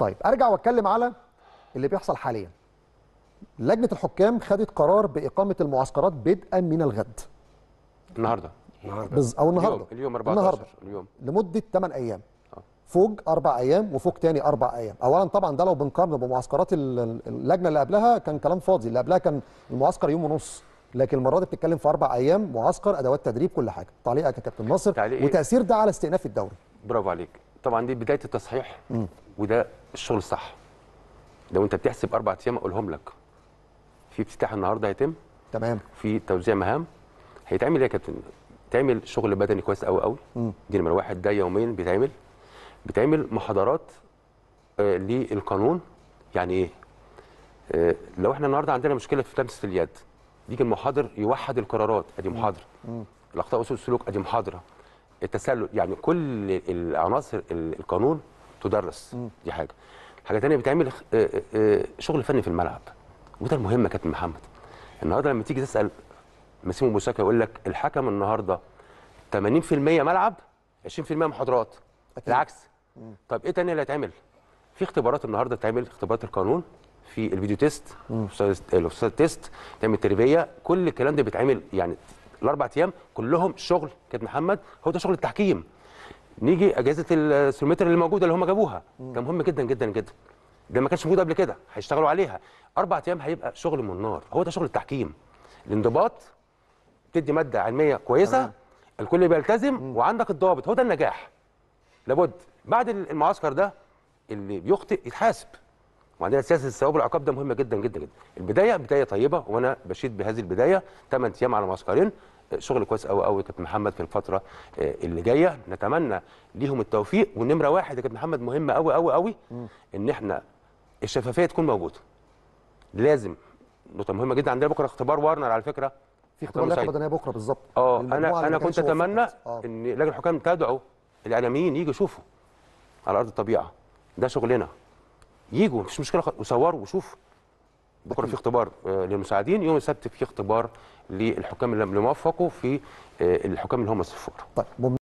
طيب ارجع واتكلم على اللي بيحصل حاليا لجنه الحكام خدت قرار باقامه المعسكرات بدءا من الغد النهارده بز... او النهارده اليوم, اليوم 14 النهارده اليوم لمده 8 ايام فوق اربع ايام وفوق تاني اربع ايام اولا طبعا ده لو بنقارنه بمعسكرات ال- ال- اللجنه اللي قبلها كان كلام فاضي اللي قبلها كان المعسكر يوم ونص لكن المره دي بتتكلم في اربع ايام معسكر ادوات تدريب كل حاجه تعليقك يا كابتن ناصر تعليق إيه؟ وتاثير ده على استئناف الدوري برافو عليك طبعا دي بدايه التصحيح وده الشغل الصح لو انت بتحسب اربع ايام اقولهم لك في افتتاح النهارده هيتم تمام في توزيع مهام هيتعمل ايه يا كابتن تعمل شغل بدني كويس قوي قوي دي نمره واحد ده يوميا بيتعمل بيتعمل محاضرات آه للقانون يعني ايه آه لو احنا النهارده عندنا مشكله في لمسه اليد يجي المحاضر يوحد القرارات ادي محاضره الاخطاء اصول السلوك ادي محاضره التسلل يعني كل العناصر ال- القانون تدرس دي حاجه حاجه ثانيه بتعمل آه، آه، آه، شغل فني في الملعب وده المهم يا كابتن محمد النهارده لما تيجي تسال مسيمو موساكا يقول لك الحكم النهارده 80% ملعب 20% محاضرات أكيد. العكس طب ايه تاني اللي هيتعمل في اختبارات النهارده تعمل اختبارات القانون في الفيديو تيست الأستاذ- الاستاذ تيست تعمل تربيه كل الكلام ده بيتعمل يعني الاربع ايام كلهم شغل كابتن محمد هو ده شغل التحكيم نيجي اجهزه السيرمتر اللي موجوده اللي هم جابوها ده مهم جدا جدا جدا ده ما كانش موجود قبل كده هيشتغلوا عليها اربع ايام هيبقى شغل من النار هو ده شغل التحكيم الانضباط تدي ماده علميه كويسه تمام. الكل بيلتزم وعندك الضوابط هو ده النجاح لابد بعد المعسكر ده اللي بيخطئ يتحاسب وعندنا سياسه الثواب والعقاب ده مهمه جدا جدا جدا البدايه بدايه طيبه وانا بشيد بهذه البدايه 8 ايام على معسكرين آه، شغل كويس قوي قوي كابتن محمد في الفتره آه، اللي جايه نتمنى ليهم التوفيق والنمره واحد يا كابتن محمد مهمه قوي قوي قوي ان احنا الشفافيه تكون موجوده لازم نقطه مهمه جدا عندنا بكره اختبار وارنر على فكره في اختبار مساعد. لياقه بدنيه بكره بالظبط اه المجموعة انا اللي انا ما كنت كانش اتمنى وفقت. آه. ان لجنه الحكام تدعو الاعلاميين يجوا يشوفوا على ارض الطبيعه ده شغلنا يجوا مفيش مشكله خالص وصوروا وشوفوا بكره في اختبار آه، للمساعدين يوم السبت في اختبار للحكام اللي اللي موفقوا في آه، الحكام اللي هم الصفار طيب